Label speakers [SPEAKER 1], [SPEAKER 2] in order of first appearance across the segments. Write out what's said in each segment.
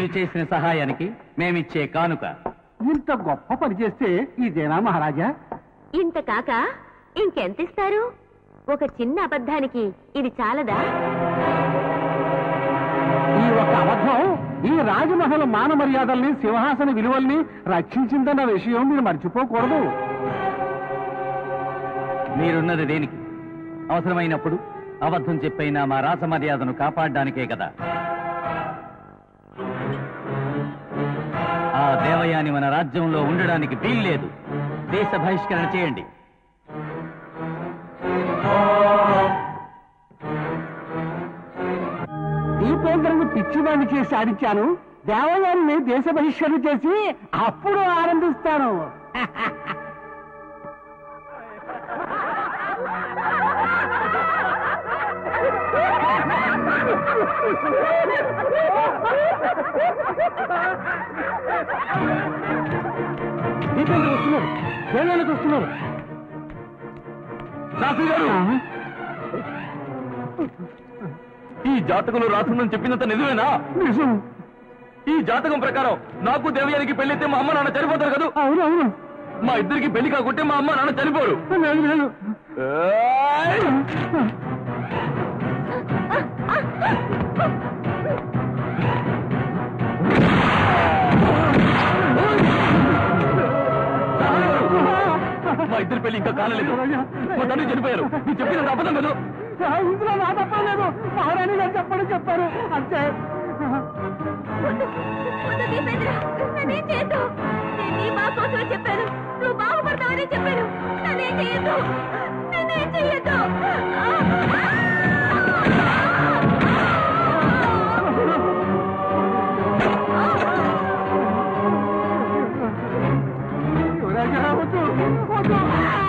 [SPEAKER 1] మీరు చేసిన సహాయానికి మేమిచ్చే కానుక
[SPEAKER 2] ఇంత గొప్ప పని చేస్తే ఇదేనా మహారాజా
[SPEAKER 3] ఇంత కాక ఇంకెంత ఇస్తారు ఒక చిన్న అబద్ధానికి ఇది చాలదా
[SPEAKER 2] ఈ ఒక్క అబద్ధం ఈ రాజమహల్ మాన మర్యాదల్ని సింహాసన విలువల్ని రక్షించిందన్న విషయం మీరు మర్చిపోకూడదు
[SPEAKER 1] మీరున్నది దేనికి అవసరమైనప్పుడు అబద్ధం చెప్పైనా మా రాస మర్యాదను కాపాడడానికే కదా ఆ దేవయాని మన రాజ్యంలో ఉండడానికి వీల్లేదు దేశ బహిష్కరణ చేయండి
[SPEAKER 2] దీపేంద్రని పిచ్చివాణ్ణి చేసి ఆడించాను దేవయాన్ని దేశ బహిష్కరణ చేసి అప్పుడు ఆనందిస్తాను దీపేంద్ర వస్తున్నారు దేవాలకి వస్తున్నారు
[SPEAKER 4] శాస్త్రి గారు ఈ జాతకంలో రాసిందని చెప్పినంత నిజమేనా
[SPEAKER 2] నిజం
[SPEAKER 4] ఈ జాతకం ప్రకారం నాకు దేవయానికి పెళ్ళైతే మా అమ్మ నాన్న చనిపోతారు కదా
[SPEAKER 2] అవును అవును
[SPEAKER 4] మా ఇద్దరికి పెళ్లి కాకుంటే మా అమ్మ నాన్న చనిపోరు
[SPEAKER 2] లేదు లేదు
[SPEAKER 4] ఏయ్! మా ఇద్దరి పెళ్లి ఇంకా కాలేదు మా తండ్రి చనిపోయారు మీరు చెప్పినంత అబద్ధం కదా
[SPEAKER 2] ఇందులో నా తప్పలేదు మహారాణి గారు చెప్పడం చెప్పారు అంతే
[SPEAKER 3] వద్దు, వద్దు దీపేంద్ర, నన్నేం చేయొద్దు. నేను నీ మా కోసమే చెప్పాను నువ్వు బాగుపడతావని చెప్పాను నన్నేం చెయ్యొద్దు నన్నేం చెయ్యొద్దు
[SPEAKER 2] యువరాజా వద్దు వద్దు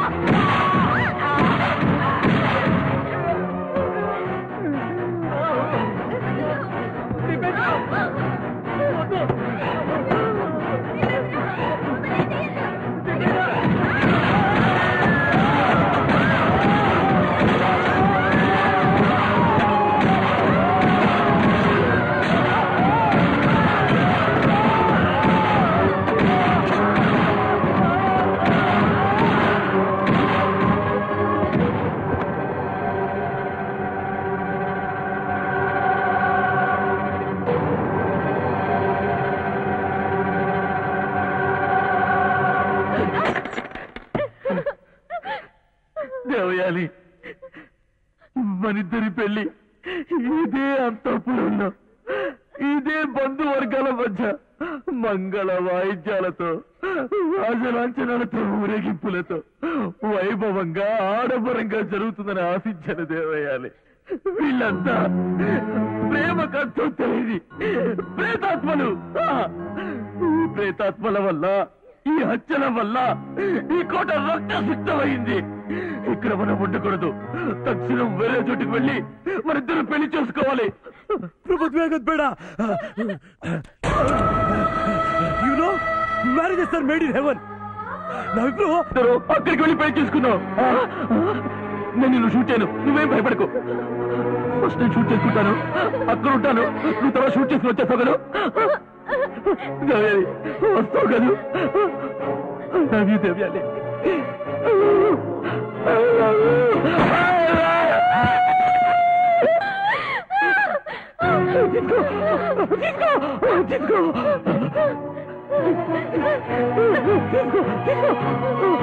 [SPEAKER 4] దేవయాలి మనిద్దరి పెళ్లి ఇదే అంతఃపురంలో ఇదే బంధువర్గాల మధ్య మంగళ వాయిద్యాలతో రాజలాంఛనాలతో ఊరేగింపులతో వైభవంగా ఆడంబరంగా జరుగుతుందని ఆశించాను దేవయాలి వీళ్ళంతా ప్రేమ కష్టం తెలియదు ప్రేతాత్మలు ఆ! ఈ ప్రేతాత్మల వల్ల ఈ హత్యల వల్ల ఈ కోట రక్తసిక్తమైంది ఇక్కడ మనం ఉండకూడదు తక్షణం వేరే చోటుకు వెళ్ళి మరిద్దరు పెళ్లి చేసుకోవాలి
[SPEAKER 5] ಬೇಡ you know marriages are made in heaven ನಾವಿಬ್ರು
[SPEAKER 4] ఇద్దరు అక్కడికి వెళ్ళి పెళ్లి చేసుకున్నావు నేను నిన్ను షూట్ చేయను నువ్వేం భయపడకు ఫస్ట్ నేను షూట్ చేసుకుంటాను అక్కడ ఉంటాను నువ్వు తర్వాత షూట్ చేసుకుని వచ్చేస్తావు కదా దేవ్యాలి వస్తావు కదా లవ్ యూ దేవ్యాలి తీసుకో తీసుకో తీసుకో తీసుకో తీసుకో